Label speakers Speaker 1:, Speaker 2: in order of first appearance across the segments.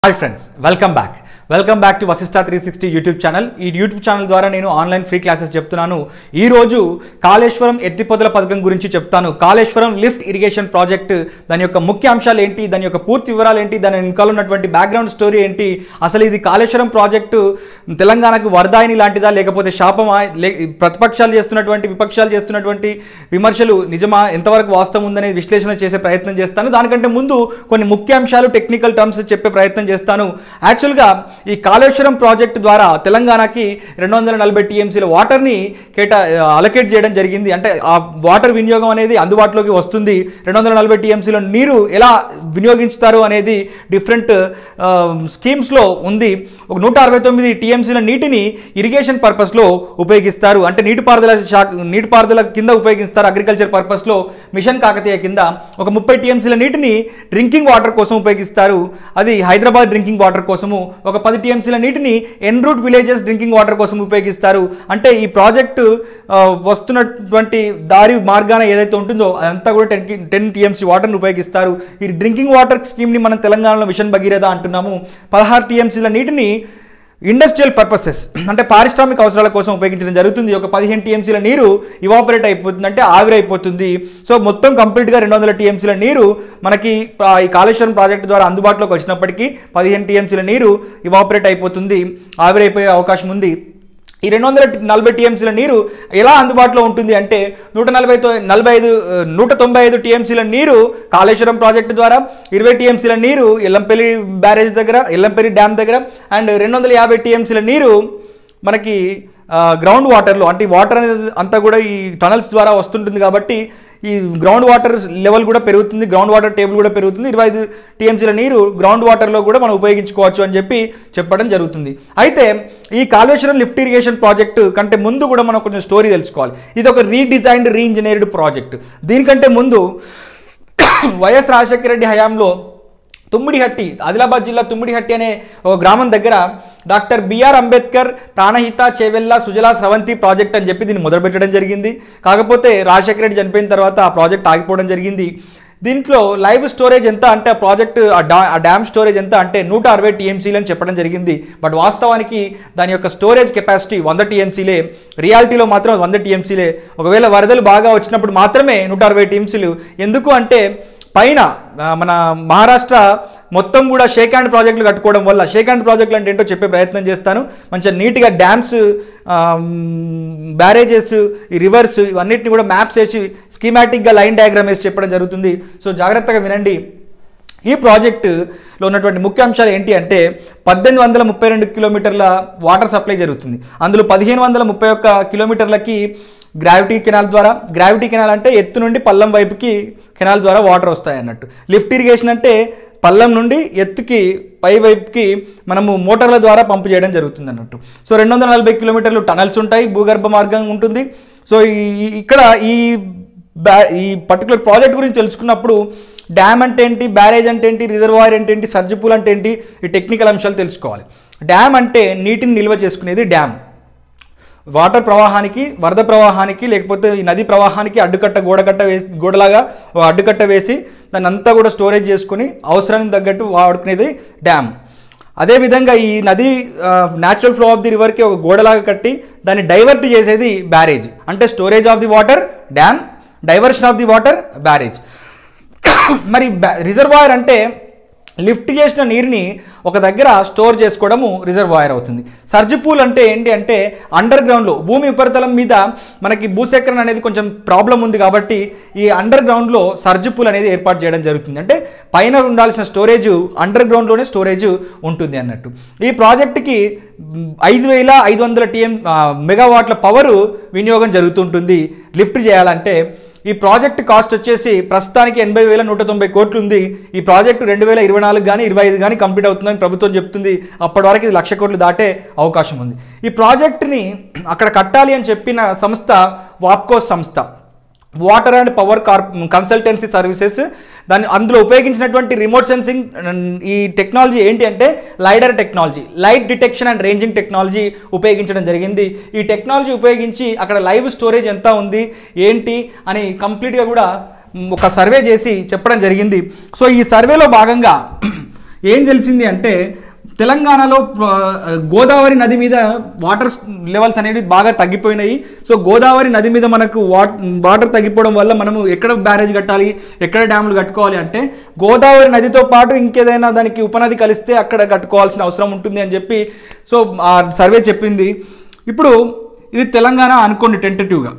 Speaker 1: hi friends welcome back welcome back to Vasista three sixty YouTube channel ఈ YouTube channel ద్వారా నేను online free classes చెప్తున్నాను ఈ రోజు కాళేశ్వరం ఎత్తిపోతల పథకం గురించి చెప్తాను కాళేశ్వరం లిఫ్ట్ ఇరిగేషన్ ప్రాజెక్ట్ దాని యొక్క ముఖ్య అంశాలు ఏంటి దాని యొక్క పూర్తి వివరాలు ఏంటి దాని వెనకాల ఉన్నటువంటి బ్యాక్గ్రౌండ్ స్టోరీ ఏంటి అసలు ఇది కాళేశ్వరం ప్రాజెక్టు తెలంగాణకు వరదాయిని లాంటిదా లేకపోతే శాపమా లే ప్రతిపక్షాలు చేస్తున్నటువంటి విపక్షాలు చేస్తున్నటువంటి విమర్శలు నిజమా ఎంతవరకు వాస్తవం ఉందనే విశ్లేషణ చేసే ప్రయత్నం చేస్తాను దానికంటే ముందు కొన్ని ముఖ్యాంశాలు టెక్నికల్ టర్మ్స్ చెప్పే ప్రయత్నం చేస్తాను యాక్చువల్గా ఈ కాళేశ్వరం ప్రాజెక్టు ద్వారా తెలంగాణకి రెండు వందల నలభై టీఎంసీల వాటర్ని కేటా అలకేట్ చేయడం జరిగింది అంటే ఆ వాటర్ వినియోగం అనేది అందుబాటులోకి వస్తుంది రెండు వందల నలభై టీఎంసీల నీరు ఎలా వినియోగించుతారు అనేది డిఫరెంట్ స్కీమ్స్లో ఉంది ఒక నూట అరవై తొమ్మిది టీఎంసీల నీటిని ఇరిగేషన్ పర్పస్లో ఉపయోగిస్తారు అంటే నీటిపారుదల శాఖ నీటిపారుదల కింద ఉపయోగిస్తారు అగ్రికల్చర్ పర్పస్లో మిషన్ కాకతీయ కింద ఒక ముప్పై టీఎంసీల నీటిని డ్రింకింగ్ వాటర్ కోసం ఉపయోగిస్తారు అది హైదరాబాద్ డ్రింకింగ్ వాటర్ కోసము ఒక పది టీఎంసీల నీటిని ఎన్రూట్ విలేజెస్ డ్రింకింగ్ వాటర్ కోసం ఉపయోగిస్తారు అంటే ఈ ప్రాజెక్టు ఆ, వస్తున్నటువంటి దారి మార్గాన ఏదైతే ఉంటుందో అదంతా కూడా టెన్ టెన్ టీఎంసీ వాటర్ని ఉపయోగిస్తారు ఈ డ్రింకింగ్ వాటర్ స్కీమ్ని మనం తెలంగాణలో మిషన్ భగీరథ అంటున్నాము పదహారు టీఎంసీల నీటిని ఇండస్ట్రియల్ పర్పసెస్ అంటే పారిశ్రామిక అవసరాల కోసం ఉపయోగించడం జరుగుతుంది ఒక పదిహేను టీఎంసీల నీరు ఇవాపరేట్ అయిపోతుంది అంటే ఆవిరైపోతుంది సో మొత్తం కంప్లీట్గా రెండు వందల టీఎంసీల నీరు మనకి ఆ, ఈ కాళేశ్వరం ప్రాజెక్టు ద్వారా అందుబాటులోకి వచ్చినప్పటికీ పదిహేను టీఎంసీల నీరు ఇవాపరేట్ అయిపోతుంది ఆవిరైపోయే అవకాశం ఉంది ఈ రెండు వందల నలభై టీఎంసీల నీరు ఎలా అందుబాటులో ఉంటుంది అంటే నూట నలభై తొ- నలభై ఐదు ఆ, నూట తొంభై ఐదు టీఎంసీల నీరు కాళేశ్వరం ప్రాజెక్టు ద్వారా ఇరవై టీఎంసీల నీరు ఎల్లంపల్లి బ్యారేజ్ దగ్గర ఎల్లంపల్లి డ్యామ్ దగ్గర అండ్ రెండు వందల యాభై టీఎంసీల నీరు మనకి గ్రౌండ్ వాటర్లో అంటే ఈ వాటర్ అనేది అంతా కూడా ఈ టనల్స్ ద్వారా వస్తుంటుంది కాబట్టి ఈ గ్రౌండ్ వాటర్ లెవెల్ కూడా పెరుగుతుంది గ్రౌండ్ వాటర్ టేబుల్ కూడా పెరుగుతుంది ఇరవై ఐదు టీఎంసీల నీరు గ్రౌండ్ వాటర్లో కూడా మనం ఉపయోగించుకోవచ్చు అని చెప్పి చెప్పడం జరుగుతుంది అయితే ఈ కాళేశ్వరం లిఫ్ట్ ఇరిగేషన్ ప్రాజెక్టు కంటే ముందు కూడా మనం కొంచెం స్టోరీ తెలుసుకోవాలి ఇది ఒక రీడిజైన్డ్ రీఇంజనీర్డ్ ప్రాజెక్ట్ దీనికంటే ముందు వైఎస్ రాజశేఖర రెడ్డి హయాంలో తుమ్మిడిహట్టి ఆదిలాబాద్ జిల్లా తుమ్మిడిహట్టి అనే ఒక గ్రామం దగ్గర doctor BR Ambedkar Pranahita Chevella Sujala Sravanthi project అని చెప్పి దీన్ని మొదలుపెట్టడం జరిగింది కాకపోతే రాజశేఖర రెడ్డి చనిపోయిన తర్వాత ఆ ప్రాజెక్ట్ ఆగిపోవడం జరిగింది దీంట్లో లైవ్ స్టోరేజ్ ఎంత అంటే ఆ ప్రాజెక్ట్ ఆ డా ఆ డ్యామ్ స్టోరేజ్ ఎంత అంటే నూట అరవై టీఎంసీలు అని చెప్పడం జరిగింది బట్ వాస్తవానికి దాని యొక్క స్టోరేజ్ కెపాసిటీ వంద టీఎంసీలే రియాలిటీలో మాత్రం వంద టీఎంసీలే ఒకవేళ వరదలు బాగా వచ్చినప్పుడు మాత్రమే నూట అరవై టీఎంసీలు ఎందుకు అంటే పైన ఆ, మన మహారాష్ట్ర మొత్తం కూడా షేక్ హ్యాండ్ ప్రాజెక్టులు కట్టుకోవడం వల్ల షేక్ హ్యాండ్ ప్రాజెక్టులు అంటే ఏంటో చెప్పే ప్రయత్నం చేస్తాను మంచిగా నీట్గా డ్యామ్స్ బ్యారేజెస్ ఈ రివర్స్ ఇవన్నిటిని కూడా మ్యాప్స్ వేసి స్కీమాటిక్గా లైన్ డయాగ్రామ్ వేసి చెప్పడం జరుగుతుంది సో జాగ్రత్తగా వినండి ఈ ప్రాజెక్టులో ఉన్నటువంటి ముఖ్య అంశాలు ఏంటి అంటే పద్దెనిమిది వందల ముప్పై రెండు కిలోమీటర్ల వాటర్ సప్లై జరుగుతుంది అందులో పదిహేను వందల ముప్పై ఒక్క కిలోమీటర్లకి గ్రావిటీ కెనాల్ ద్వారా గ్రావిటీ కెనాల్ అంటే ఎత్తు నుండి పల్లం వైపుకి కెనాల్ ద్వారా వాటర్ వస్తాయి అన్నట్టు లిఫ్ట్ ఇరిగేషన్ అంటే పల్లం నుండి ఎత్తుకి పై వైపుకి మనము మోటార్ల ద్వారా పంపు చేయడం జరుగుతుంది అన్నట్టు సో రెండు వందల నలభై కిలోమీటర్లు టనల్స్ ఉంటాయి భూగర్భ మార్గం ఉంటుంది సో ఈ ఈ- ఇక్కడ ఈ బ్యా ఈ పర్టికులర్ ప్రాజెక్ట్ గురించి తెలుసుకున్నప్పుడు డ్యామ్ అంటే ఏంటి బ్యారేజ్ అంటే ఏంటి రిజర్వాయర్ అంటే ఏంటి సర్జిపూల్ అంటే ఏంటి ఈ టెక్నికల్ అంశాలు తెలుసుకోవాలి డ్యామ్ అంటే నీటిని నిల్వ చేసుకునేది డ్యామ్ వాటర్ ప్రవాహానికి వరద ప్రవాహానికి లేకపోతే ఈ నది ప్రవాహానికి అడ్డుకట్ట గోడకట్ట వేసి గోడలాగా ఓ అడ్డుకట్ట వేసి దాన్ని అంతా కూడా స్టోరేజ్ చేసుకుని అవసరానికి తగ్గట్టు వాడుకునేది డ్యామ్ అదేవిధంగా ఈ నది న్యాచురల్ ఫ్లో ఆఫ్ ది రివర్కి ఒక గోడలాగా కట్టి దాన్ని డైవర్ట్ చేసేది బ్యారేజ్ అంటే storage of the water dam diversion of the water barrage మరి రిజర్వాయర్ అంటే లిఫ్ట్ చేసిన నీరుని ఒక దగ్గర స్టోర్ చేసుకోవడము రిజర్వాయర్ అవుతుంది సర్జ్ పూల్ అంటే ఏంటి అంటే అండర్ గ్రౌండ్లో భూమి ఉపరితలం మీద మనకి భూసేకరణ అనేది కొంచెం ప్రాబ్లం ఉంది కాబట్టి ఈ అండర్ గ్రౌండ్లో సర్జ్ పూల్ అనేది ఏర్పాటు చేయడం జరుగుతుంది అంటే పైన ఉండాల్సిన స్టోరేజ్ అండర్ గ్రౌండ్లోనే స్టోరేజ్ ఉంటుంది అన్నట్టు ఈ ప్రాజెక్టుకి ఐదు వేల ఐదు వందల టీఎం మెగావాట్ల పవర్ వినియోగం జరుగుతుంటుంది లిఫ్ట్ చేయాలంటే ఈ ప్రాజెక్ట్ కాస్ట్ వచ్చేసి ప్రస్తుతానికి ఎనభై వేల నూట తొంభై కోట్లు ఉంది ఈ ప్రాజెక్టు రెండు వేల ఇరవై నాలుగు కానీ ఇరవై ఐదు కానీ కంప్లీట్ అవుతుందని ప్రభుత్వం చెప్తుంది అప్పటి వరకు ఇది లక్ష కోట్లు దాటే అవకాశం ఉంది ఈ ప్రాజెక్టుని అక్కడ కట్టాలి అని చెప్పిన సంస్థ వాప్కోస్ సంస్థ వాటర్ అండ్ పవర్ కార్ కన్సల్టెన్సీ సర్వీసెస్ దాన్ని అందులో ఉపయోగించినటువంటి రిమోట్ సెన్సింగ్ ఈ టెక్నాలజీ ఏంటి అంటే lidar technology light detection and ranging technology ఉపయోగించడం జరిగింది ఈ టెక్నాలజీ ఉపయోగించి అక్కడ లైవ్ స్టోరేజ్ ఎంత ఉంది ఏంటి అని కంప్లీట్గా కూడా మ్, ఒక సర్వే చేసి చెప్పడం జరిగింది సో ఈ సర్వేలో భాగంగా ఏం తెలిసింది అంటే తెలంగాణలో ఆ, గోదావరి నది మీద వాటర్ లెవెల్స్ అనేవి బాగా తగ్గిపోయినాయి సో గోదావరి నది మీద మనకు వాట్ వాటర్ తగ్గిపోవడం వల్ల మనము ఎక్కడ బ్యారేజ్ కట్టాలి ఎక్కడ డ్యాములు కట్టుకోవాలి అంటే గోదావరి నదితో పాటు ఇంకేదైనా దానికి ఉపనది కలిస్తే అక్కడ కట్టుకోవాల్సిన అవసరం ఉంటుంది అని చెప్పి సో ఆ సర్వే చెప్పింది ఇప్పుడు ఇది తెలంగాణ అనుకోండి టెంటేటివ్గా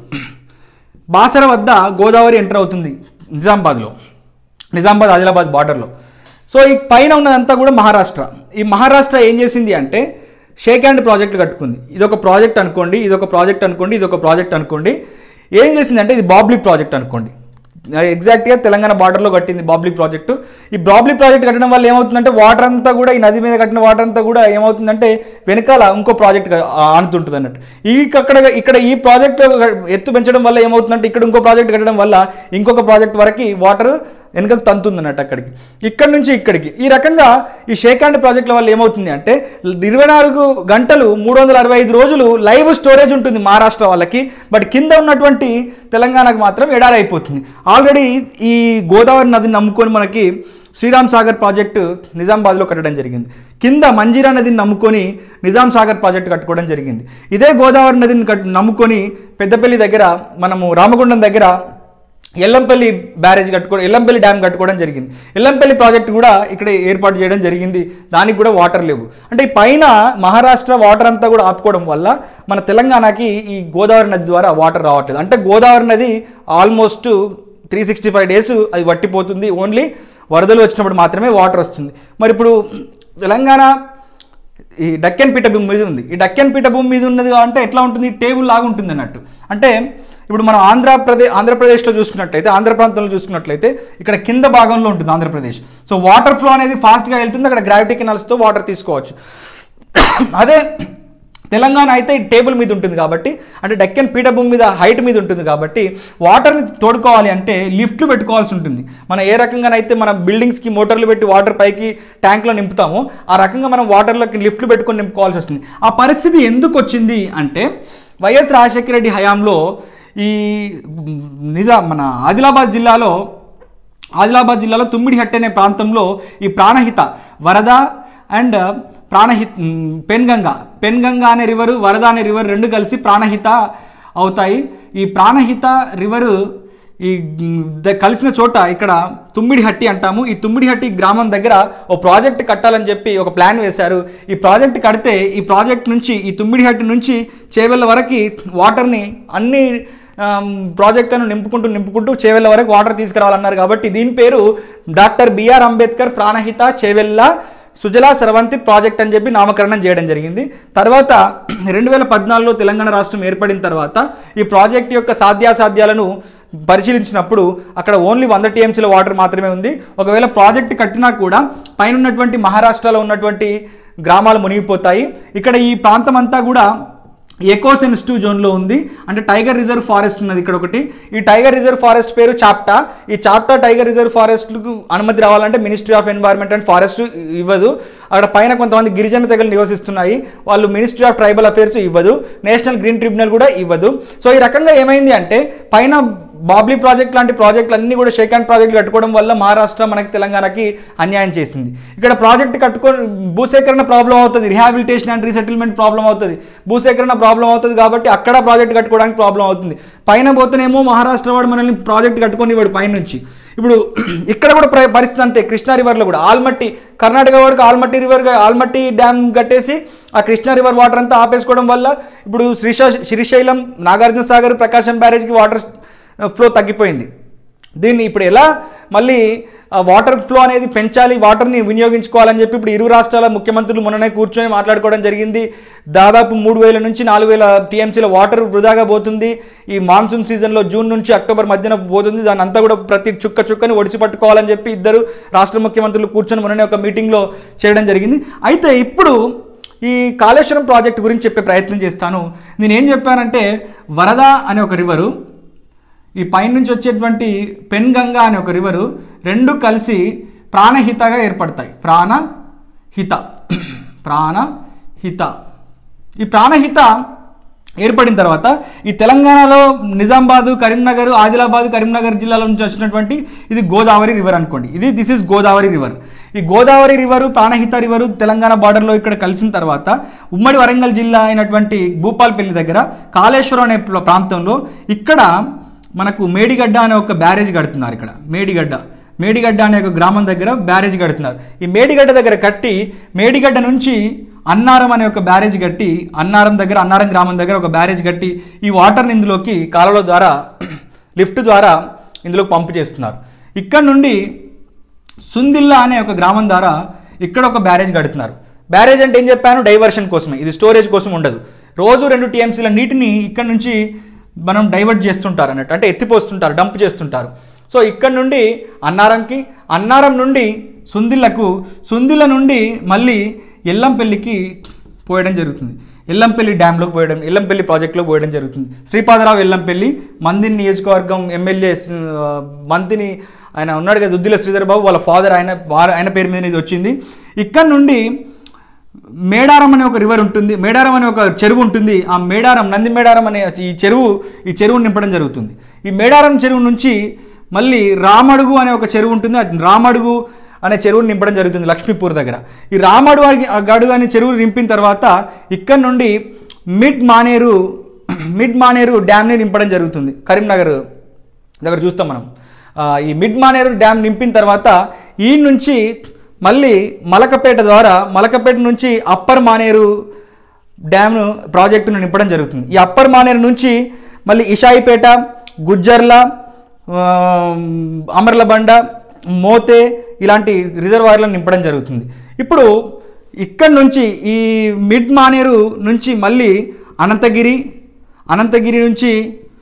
Speaker 1: బాసర వద్ద గోదావరి ఎంటర్ అవుతుంది నిజామాబాద్లో నిజామాబాద్ ఆదిలాబాద్ బార్డర్లో సో ఈ పైన ఉన్నదంతా కూడా మహారాష్ట్ర ఈ మహారాష్ట్ర ఏం చేసింది అంటే షేక్ హ్యాండ్ ప్రాజెక్ట్ కట్టుకుంది ఇది ఒక ప్రాజెక్ట్ అనుకోండి ఇది ఒక ప్రాజెక్ట్ అనుకోండి ఇది ఒక ప్రాజెక్ట్ అనుకోండి ఏం చేసింది అంటే ఇది బాబ్లీ ప్రాజెక్ట్ అనుకోండి ఎగ్జాక్ట్గా తెలంగాణ బార్డర్లో కట్టింది బాబ్లీ ప్రాజెక్టు ఈ బాబ్లీ ప్రాజెక్ట్ కట్టడం వల్ల ఏమవుతుందంటే వాటర్ అంతా కూడా ఈ నది మీద కట్టిన వాటర్ అంతా కూడా ఏమవుతుందంటే వెనకాల ఇంకో ప్రాజెక్ట్ ఆనుతుంటుంది అన్నట్టు ఈ అక్కడ ఇక్కడ ఈ ప్రాజెక్ట్ ఎత్తు పెంచడం వల్ల ఏమవుతుందంటే ఇక్కడ ఇంకో ప్రాజెక్ట్ కట్టడం వల్ల ఇంకొక ప్రాజెక్ట్ వరకు వాటర్ వెనుకకు తంతుంది అన్నట్టు అక్కడికి ఇక్కడ నుంచి ఇక్కడికి ఈ రకంగా ఈ షేకాండ్ ప్రాజెక్టుల వల్ల ఏమవుతుంది అంటే ఇరవై నాలుగు గంటలు మూడు వందల అరవై ఐదు రోజులు లైవ్ స్టోరేజ్ ఉంటుంది మహారాష్ట్ర వాళ్ళకి బట్ కింద ఉన్నటువంటి తెలంగాణకు మాత్రం ఎడారి అయిపోతుంది ఆల్రెడీ ఈ గోదావరి నదిని నమ్ముకొని మనకి శ్రీరామ్ సాగర్ ప్రాజెక్టు నిజామాబాద్లో కట్టడం జరిగింది కింద మంజీరా నదిని నమ్ముకొని నిజాం సాగర్ ప్రాజెక్టు కట్టుకోవడం జరిగింది ఇదే గోదావరి నదిని కట్ నమ్ముకొని పెద్దపల్లి దగ్గర మనము రామగుండం దగ్గర ఎల్లంపల్లి బ్యారేజ్ కట్టుకోవడం ఎల్లంపల్లి డ్యామ్ కట్టుకోవడం జరిగింది ఎల్లంపల్లి ప్రాజెక్ట్ కూడా ఇక్కడ ఏర్పాటు చేయడం జరిగింది దానికి కూడా వాటర్ లేవు అంటే ఈ పైన మహారాష్ట్ర వాటర్ అంతా కూడా ఆపుకోవడం వల్ల మన తెలంగాణకి ఈ గోదావరి నది ద్వారా వాటర్ రావట్లేదు అంటే గోదావరి నది almost three sixty five days అది వట్టిపోతుంది ఓన్లీ వరదలు వచ్చినప్పుడు మాత్రమే వాటర్ వస్తుంది మరి ఇప్పుడు తెలంగాణ ఈ డక్కన్ పీఠభూమి మీద ఉంది ఈ డక్కన్ పీఠభూమి మీద ఉన్నది అంటే ఎట్లా ఉంటుంది టేబుల్ లాగా ఉంటుంది అన్నట్టు అంటే ఇప్పుడు మనం ఆంధ్రప్రదేశ్ ఆంధ్రప్రదేశ్లో చూసుకున్నట్లయితే ఆంధ్ర ప్రాంతంలో చూసుకున్నట్లయితే ఇక్కడ కింద భాగంలో ఉంటుంది ఆంధ్రప్రదేశ్ సో వాటర్ ఫ్లో అనేది ఫాస్ట్గా వెళ్తుంది అక్కడ గ్రావిటీ కెనాల్స్తో వాటర్ తీసుకోవచ్చు అదే తెలంగాణ అయితే ఈ టేబుల్ మీద ఉంటుంది కాబట్టి అంటే డెక్కన్ పీఠభూమి మీద హైట్ మీద ఉంటుంది కాబట్టి వాటర్ని తోడుకోవాలి అంటే లిఫ్ట్లు పెట్టుకోవాల్సి ఉంటుంది మనం ఏ రకంగానైతే మన బిల్డింగ్స్కి మోటార్లు పెట్టి వాటర్ పైకి ట్యాంక్లో నింపుతామో ఆ రకంగా మనం వాటర్లోకి లిఫ్ట్లు పెట్టుకొని నింపుకోవాల్సి వస్తుంది ఆ పరిస్థితి ఎందుకు వచ్చింది అంటే వైఎస్ రాజశేఖర రెడ్డి హయాంలో ఈ నిజా మన ఆదిలాబాద్ జిల్లాలో ఆదిలాబాద్ జిల్లాలో తుమ్మిడిహట్టి అనే ప్రాంతంలో ఈ ప్రాణహిత వరద అండ్ ప్రాణహిత్ మ్, పెన్గంగ పెన్గంగ అనే రివరు వరద అనే రివర్ రెండు కలిసి ప్రాణహిత అవుతాయి ఈ ప్రాణహిత రివరు ఈ మ్, ద- కలిసిన చోట ఇక్కడ తుమ్మిడిహట్టి అంటాము ఈ తుమ్మిడిహట్టి గ్రామం దగ్గర ఓ ప్రాజెక్ట్ కట్టాలని చెప్పి ఒక ప్లాన్ వేశారు ఈ ప్రాజెక్ట్ కడితే ఈ ప్రాజెక్ట్ నుంచి ఈ తుమ్మిడిహట్టి నుంచి చేవెళ్ళ వరకు వాటర్ని అన్ని ప్రాజెక్టులను నింపుకుంటూ నింపుకుంటూ చేవెళ్ళ వరకు వాటర్ తీసుకురావాలన్నారు కాబట్టి దీని పేరు doctor BR Ambedkar Pranahita Chevella Sujala Sravanthi project అని చెప్పి నామకరణం చేయడం జరిగింది తర్వాత రెండు వేల పద్నాలుగులో తెలంగాణ రాష్ట్రం ఏర్పడిన తర్వాత ఈ ప్రాజెక్ట్ యొక్క సాధ్యాసాధ్యాలను పరిశీలించినప్పుడు అక్కడ ఓన్లీ వంద టీఎంసీల వాటర్ మాత్రమే ఉంది ఒకవేళ ప్రాజెక్ట్ కట్టినా కూడా పైన ఉన్నటువంటి మహారాష్ట్రలో ఉన్నటువంటి గ్రామాలు మునిగిపోతాయి ఇక్కడ ఈ ప్రాంతం అంతా కూడా ఎకో సెన్సిటివ్ జోన్లో ఉంది అంటే టైగర్ రిజర్వ్ ఫారెస్ట్ ఉన్నది ఇక్కడ ఒకటి ఈ టైగర్ రిజర్వ్ ఫారెస్ట్ పేరు చాప్టా ఈ చాప్టా టైగర్ రిజర్వ్ ఫారెస్ట్కు అనుమతి రావాలంటే ministry of environment and forest ఇవ్వదు అక్కడ పైన కొంతమంది గిరిజన తెగలు నివసిస్తున్నాయి వాళ్ళు మినిస్ట్రీ ఆఫ్ ట్రైబల్ అఫేర్స్ ఇవ్వదు నేషనల్ గ్రీన్ ట్రిబ్యునల్ కూడా ఇవ్వదు సో ఈ రకంగా ఏమైంది అంటే పైన బాబ్లీ ప్రాజెక్ట్ లాంటి ప్రాజెక్టులు అన్నీ కూడా షేక్ హ్యాండ్ ప్రాజెక్టులు కట్టుకోవడం వల్ల మహారాష్ట్ర మనకి తెలంగాణకి అన్యాయం చేసింది ఇక్కడ ప్రాజెక్ట్ కట్టుకో భూసేకరణ ప్రాబ్లం అవుతుంది రిహాబిలిటేషన్ అండ్ రీసెటిల్మెంట్ ప్రాబ్లం అవుతుంది భూసేకరణ ప్రాబ్లం అవుతుంది కాబట్టి అక్కడ ప్రాజెక్ట్ కట్టుకోవడానికి ప్రాబ్లం అవుతుంది పైన పోతేనేమో మహారాష్ట్ర వాడు మనల్ని ప్రాజెక్ట్ కట్టుకొని వాడు పైనుంచి ఇప్పుడు ఇక్కడ కూడా ప్ర- పరిస్థితి అంతే కృష్ణా రివర్లో కూడా ఆల్మట్టి కర్ణాటక వాడికి ఆల్మట్టి రివర్ ఆల్మట్టి డ్యామ్ కట్టేసి ఆ కృష్ణా రివర్ వాటర్ అంతా ఆపేసుకోవడం వల్ల ఇప్పుడు శ్రీశా శ్రీశైలం నాగార్జున సాగర్ ప్రకాశం బ్యారేజ్కి వాటర్ ఫ్లో తగ్గిపోయింది దీన్ని ఇప్పుడు ఎలా మళ్ళీ ఆ వాటర్ ఫ్లో అనేది పెంచాలి వాటర్ని వినియోగించుకోవాలని చెప్పి ఇప్పుడు ఇరు రాష్ట్రాల ముఖ్యమంత్రులు మొన్ననే కూర్చొని మాట్లాడుకోవడం జరిగింది దాదాపు మూడు వేల నుంచి నాలుగు వేల టీఎంసీల వాటర్ వృధాగా పోతుంది ఈ మాన్సూన్ సీజన్లో జూన్ నుంచి అక్టోబర్ మధ్యన పోతుంది దాని అంతా కూడా ప్రతి చుక్క చుక్కని ఒడిసి పట్టుకోవాలని చెప్పి ఇద్దరు రాష్ట్ర ముఖ్యమంత్రులు కూర్చొని మొన్ననే ఒక మీటింగ్లో చేయడం జరిగింది అయితే ఇప్పుడు ఈ కాళేశ్వరం ప్రాజెక్ట్ గురించి చెప్పే ప్రయత్నం చేస్తాను నేనేం చెప్పానంటే వరద అనే ఒక రివరు ఈ పైనుంచి వచ్చేటువంటి పెన్గంగా అనే ఒక రివరు రెండు కలిసి ప్రాణహితగా ఏర్పడతాయి ప్రాణహిత ప్రాణహిత ఈ ప్రాణహిత ఏర్పడిన తర్వాత ఈ తెలంగాణలో నిజామాబాద్ కరీంనగర్ ఆదిలాబాద్ కరీంనగర్ జిల్లాల నుంచి వచ్చినటువంటి ఇది గోదావరి రివర్ అనుకోండి ఇది దిస్ ఇస్ గోదావరి రివర్ ఈ గోదావరి రివరు ప్రాణహిత రివరు తెలంగాణ బార్డర్లో ఇక్కడ కలిసిన తర్వాత ఉమ్మడి వరంగల్ జిల్లా అయినటువంటి భూపాల్పల్లి దగ్గర కాళేశ్వరం అనే ప్ర- ప్రాంతంలో ఇక్కడ మనకు మేడిగడ్డ అనే ఒక బ్యారేజ్ కడుతున్నారు ఇక్కడ మేడిగడ్డ మేడిగడ్డ అనే ఒక గ్రామం దగ్గర బ్యారేజ్ కడుతున్నారు ఈ మేడిగడ్డ దగ్గర కట్టి మేడిగడ్డ నుంచి అన్నారం అనే ఒక బ్యారేజ్ కట్టి అన్నారం దగ్గర అన్నారం గ్రామం దగ్గర ఒక బ్యారేజ్ కట్టి ఈ వాటర్ని ఇందులోకి కాలువల ద్వారా లిఫ్ట్ ద్వారా ఇందులోకి పంపు చేస్తున్నారు ఇక్కడ నుండి సుందిల్లా అనే ఒక గ్రామం ద్వారా ఇక్కడ ఒక బ్యారేజ్ కడుతున్నారు బ్యారేజ్ అంటే ఏం చెప్పాను డైవర్షన్ కోసమే ఇది స్టోరేజ్ కోసం ఉండదు రోజు రెండు టీఎంసీల నీటిని ఇక్కడ నుంచి మనం డైవర్ట్ చేస్తుంటారు అన్నట్టు అంటే ఎత్తిపోస్తుంటారు డంప్ చేస్తుంటారు సో ఇక్కడ నుండి అన్నారంకి అన్నారం నుండి సుందిల్లకు సుందిల్ల నుండి మళ్ళీ ఎల్లంపల్లికి పోయడం జరుగుతుంది ఎల్లంపల్లి డ్యాంలోకి పోయడం ఎల్లంపల్లి ప్రాజెక్టులో పోయడం జరుగుతుంది శ్రీపాదరావు ఎల్లంపల్లి మందిని నియోజకవర్గం ఎమ్మెల్యే ఆ, మంతిని ఆయన ఉన్నాడు కదా దుద్దిల శ్రీధర్ బాబు వాళ్ళ ఫాదర్ ఆయన వారు ఆయన పేరు మీద ఇది వచ్చింది ఇక్కడ నుండి మేడారం అనే ఒక రివర్ ఉంటుంది మేడారం అనే ఒక చెరువు ఉంటుంది ఆ మేడారం నంది మేడారం అనే ఈ చెరువు ఈ చెరువును నింపడం జరుగుతుంది ఈ మేడారం చెరువు నుంచి మళ్ళీ రామడుగు అనే ఒక చెరువు ఉంటుంది ఆ రామడుగు అనే చెరువును నింపడం జరుగుతుంది లక్ష్మీపూర్ దగ్గర ఈ రామడుగు అనే- ఆ గడుగు అనే చెరువు నింపిన తర్వాత ఇక్కడ నుండి మిడ్ మానేరు మిడ్ మానేరు డ్యామ్ని నింపడం జరుగుతుంది కరీంనగర్ దగ్గర చూస్తాం మనం ఆ, ఈ మిడ్ మానేరు డ్యామ్ నింపిన తర్వాత ఈ నుంచి మళ్ళీ మలకపేట ద్వారా మలకపేట నుంచి అప్పర్ మానేరు డ్యామ్ను ప్రాజెక్టును నింపడం జరుగుతుంది ఈ అప్పర్ మానేరు నుంచి మళ్ళీ ఇషాయిపేట గుజ్జర్ల ఆ, అమర్లబండ మోతే ఇలాంటి రిజర్వాయర్లను నింపడం జరుగుతుంది ఇప్పుడు ఇక్కడ నుంచి ఈ మిడ్ మానేరు నుంచి మళ్ళీ అనంతగిరి అనంతగిరి నుంచి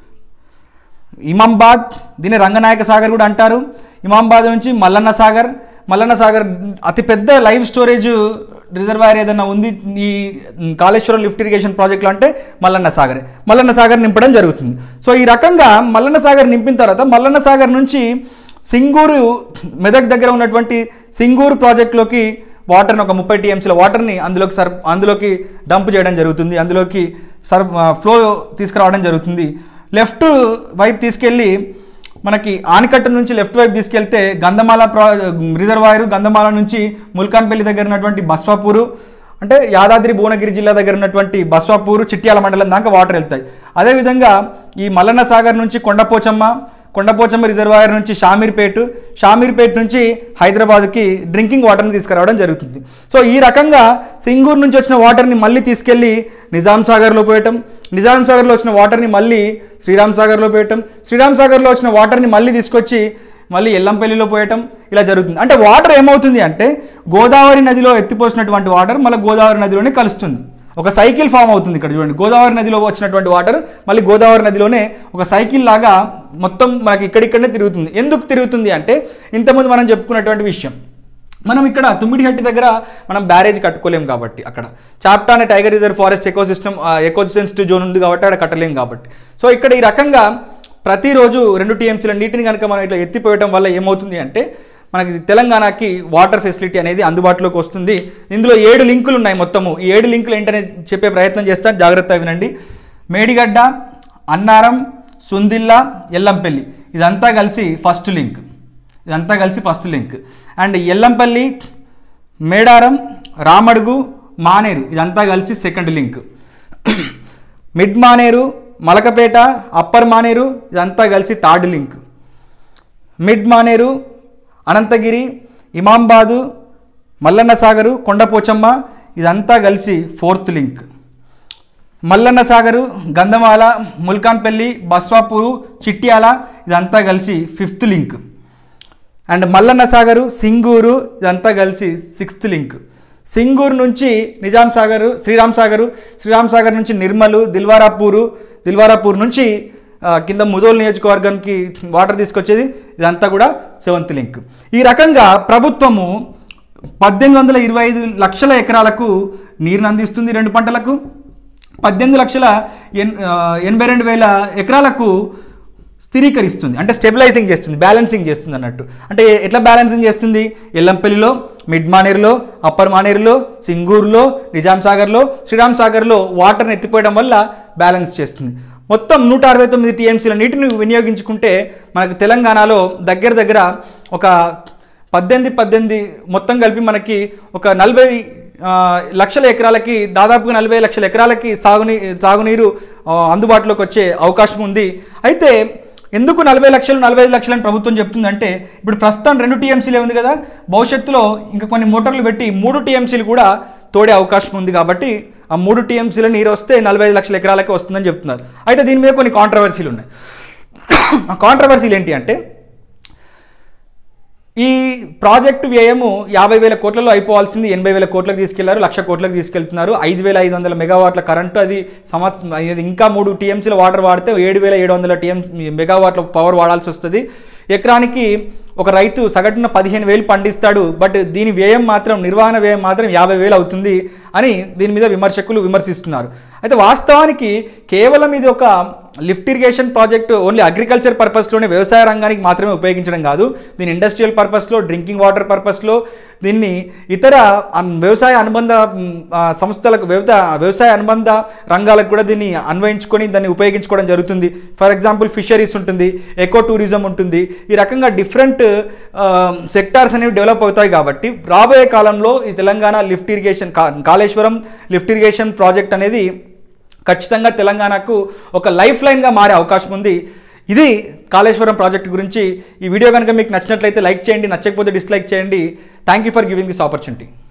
Speaker 1: ఇమాంబాద్ దీన్ని రంగనాయక సాగర్ కూడా అంటారు ఇమాంబాద్ నుంచి మల్లన్న సాగర్ మల్లన్న సాగర్ అతిపెద్ద లైవ్ స్టోరేజ్ రిజర్వాయర్ ఏదైనా ఉంది ఈ కాళేశ్వరం లిఫ్ట్ ఇరిగేషన్ ప్రాజెక్టులో అంటే మల్లన్న సాగర్ మల్లన్న సాగర్ నింపడం జరుగుతుంది సో ఈ రకంగా మల్లన్న సాగర్ నింపిన తర్వాత మల్లన్న సాగర్ నుంచి సింగూరు మెదక్ దగ్గర ఉన్నటువంటి సింగూరు ప్రాజెక్టులోకి వాటర్ని ఒక ముప్పై టీఎంసీల వాటర్ని అందులోకి సర్ అందులోకి డంప్ చేయడం జరుగుతుంది అందులోకి సర్ ఫ్లో తీసుకురావడం జరుగుతుంది లెఫ్ట్ వైపు తీసుకెళ్ళి మనకి ఆనకట్ట నుంచి లెఫ్ట్ వైపు తీసుకెళ్తే గంధమాల ప్రా రిజర్వాయరు గంధమాల నుంచి ముల్కాన్పల్లి దగ్గర ఉన్నటువంటి బస్వాపూరు అంటే యాదాద్రి భువనగిరి జిల్లా దగ్గర ఉన్నటువంటి బస్వాపూరు చిట్యాల మండలం దాకా వాటర్ వెళ్తాయి అదేవిధంగా ఈ మల్లన్న సాగర్ నుంచి కొండపోచమ్మ కొండపోచమ్మ రిజర్వాయర్ నుంచి షామీర్పేట్ షామీర్పేట్ నుంచి హైదరాబాద్కి డ్రింకింగ్ వాటర్ని తీసుకురావడం జరుగుతుంది సో ఈ రకంగా సింగూరు నుంచి వచ్చిన వాటర్ని మళ్ళీ తీసుకెళ్ళి నిజాం సాగర్లో పోయటం నిజాం సాగర్లో వచ్చిన వాటర్ని మళ్ళీ శ్రీరామ్ సాగర్లో పోయటం శ్రీరామ్ సాగర్లో వచ్చిన వాటర్ని మళ్ళీ తీసుకొచ్చి మళ్ళీ ఎల్లంపల్లిలో పోయటం ఇలా జరుగుతుంది అంటే వాటర్ ఏమవుతుంది అంటే గోదావరి నదిలో ఎత్తిపోసినటువంటి వాటర్ మళ్ళీ గోదావరి నదిలోనే కలుస్తుంది ఒక సైకిల్ ఫామ్ అవుతుంది ఇక్కడ చూడండి గోదావరి నదిలో వచ్చినటువంటి వాటర్ మళ్ళీ గోదావరి నదిలోనే ఒక సైకిల్ లాగా మొత్తం మనకి ఇక్కడిక్కడనే తిరుగుతుంది ఎందుకు తిరుగుతుంది అంటే ఇంతకుముందు మనం చెప్పుకున్నటువంటి విషయం మనం ఇక్కడ తుమ్మిడిహట్టి దగ్గర మనం బ్యారేజ్ కట్టుకోలేం కాబట్టి అక్కడ చాప్టా అనే tiger reserve forest ecosystem eco sensitive zone ఉంది కాబట్టి అక్కడ కట్టలేం కాబట్టి సో ఇక్కడ ఈ రకంగా ప్రతిరోజు రెండు టీఎంసీల నీటిని కనుక మనం ఇట్లా ఎత్తిపోయడం వల్ల ఏమవుతుంది అంటే మనకి తెలంగాణకి వాటర్ ఫెసిలిటీ అనేది అందుబాటులోకి వస్తుంది ఇందులో ఏడు లింకులు ఉన్నాయి మొత్తము ఈ ఏడు లింకులు ఏంటనే చెప్పే ప్రయత్నం చేస్తాను జాగ్రత్తగా వినండి మేడిగడ్డ అన్నారం సుందిల్ల ఎల్లంపల్లి ఇదంతా కలిసి ఫస్ట్ లింక్ ఇదంతా కలిసి first link and Yellampalli Medaram Ramadugu Maneru ఇదంతా కలిసి second link mid Maneru Malakpeta upper Maneru ఇదంతా కలిసి third link mid Maneru Ananthagiri Imambad Mallanna Sagar Kondapochamma ఇదంతా కలిసి ఫోర్త్ లింక్ మల్లన్న సాగరు గంధమాల ముల్కాన్పల్లి బస్వాపూరు చిట్యాల ఇదంతా కలిసి fifth link and Mallanna Sagar Singur ఇదంతా కలిసి సిక్స్త్ లింక్ సింగూరు నుంచి నిజాం సాగరు శ్రీరామ్ సాగరు శ్రీరామ్ సాగర్ నుంచి నిర్మలు దిల్వారాపూరు దిల్వారాపూర్ నుంచి ఆ, కింద ముదోల్ నియోజకవర్గానికి వాటర్ తీసుకొచ్చేది ఇదంతా కూడా సెవెంత్ లింక్ ఈ రకంగా ప్రభుత్వము పద్దెనిమిది వందల ఇరవై ఐదు లక్షల ఎకరాలకు నీరుని అందిస్తుంది రెండు పంటలకు పద్దెనిమిది లక్షల ఎన్ ఆ, ఎనభై రెండు వేల ఎకరాలకు స్థిరీకరిస్తుంది అంటే స్టెబిలైజింగ్ చేస్తుంది బ్యాలెన్సింగ్ చేస్తుంది అన్నట్టు అంటే ఎట్లా బ్యాలెన్సింగ్ చేస్తుంది ఎల్లంపల్లిలో మిడ్ మానేరులో అప్పర్ మానేరులో సింగూరులో నిజాం సాగర్లో శ్రీరామ్ సాగర్లో వాటర్ని ఎత్తిపోయడం వల్ల బ్యాలెన్స్ చేస్తుంది మొత్తం నూట అరవై తొమ్మిది టీఎంసీల నీటిని వినియోగించుకుంటే మనకు తెలంగాణలో దగ్గర దగ్గర ఒక పద్దెనిమిది పద్దెనిమిది మొత్తం కలిపి మనకి ఒక నలభై ఆ, లక్షల ఎకరాలకి దాదాపుగా నలభై లక్షల ఎకరాలకి సాగునీ సాగునీరు ఆ, అందుబాటులోకి వచ్చే అవకాశం ఉంది అయితే ఎందుకు నలభై లక్షలు నలభై ఐదు లక్షలని ప్రభుత్వం చెప్తుందంటే ఇప్పుడు ప్రస్తుతం రెండు టీఎంసీలే ఉంది కదా భవిష్యత్తులో ఇంకా కొన్ని మోటార్లు పెట్టి మూడు టీఎంసీలు కూడా తోడే అవకాశం ఉంది కాబట్టి ఆ మూడు టీఎంసీల నీరు వస్తే నలభై ఐదు లక్షల ఎకరాలకి వస్తుందని చెప్తున్నారు అయితే దీని మీద కొన్ని కాంట్రవర్సీలు ఉన్నాయి ఆ కాంట్రవర్సీలు ఏంటి అంటే ఈ ప్రాజెక్టు వ్యయము యాభై వేల కోట్లలో అయిపోవాల్సింది ఎనభై వేల కోట్లకు తీసుకెళ్లారు లక్ష కోట్లకు తీసుకెళ్తున్నారు ఐదు వేల ఐదు వందల మెగావాట్ల కరెంటు అది సంవత్సరం అది ఇంకా మూడు టీఎంసీల వాటర్ వాడితే ఏడు వేల ఏడు వందల టీఎం మెగావాట్ల పవర్ వాడాల్సి వస్తుంది ఎకరానికి ఒక రైతు సగటున పదిహేను వేలు పండిస్తాడు బట్ దీని వ్యయం మాత్రం నిర్వహణ వ్యయం మాత్రం యాభై వేలు అవుతుంది అని దీని మీద విమర్శకులు విమర్శిస్తున్నారు అయితే వాస్తవానికి కేవలం ఇది ఒక lift irrigation project only agriculture పర్పస్లోనే వ్యవసాయ రంగానికి మాత్రమే ఉపయోగించడం కాదు దీని ఇండస్ట్రియల్ పర్పస్లో డ్రింకింగ్ వాటర్ పర్పస్లో దీన్ని ఇతర అన్- వ్యవసాయ అనుబంధ మ్, ఆ, సంస్థలకు వ్యవత వ్యవసాయ అనుబంధ రంగాలకు కూడా దీన్ని అన్వయించుకొని దాన్ని ఉపయోగించుకోవడం జరుగుతుంది ఫర్ ఎగ్జాంపుల్ ఫిషరీస్ ఉంటుంది ఎకో టూరిజం ఉంటుంది ఈ రకంగా డిఫరెంట్ సెక్టార్స్ అనేవి డెవలప్ అవుతాయి కాబట్టి రాబోయే కాలంలో ఈ తెలంగాణ లిఫ్ట్ ఇరిగేషన్ కా- కాళేశ్వరం లిఫ్ట్ ఇరిగేషన్ ప్రాజెక్ట్ అనేది ఖచ్చితంగా తెలంగాణకు ఒక లైఫ్ లైన్గా మారే అవకాశం ఉంది ఇది కాళేశ్వరం ప్రాజెక్ట్ గురించి ఈ వీడియో కనుక మీకు నచ్చినట్లయితే లైక్ చేయండి నచ్చకపోతే డిస్లైక్ చేయండి thank you for giving this opportunity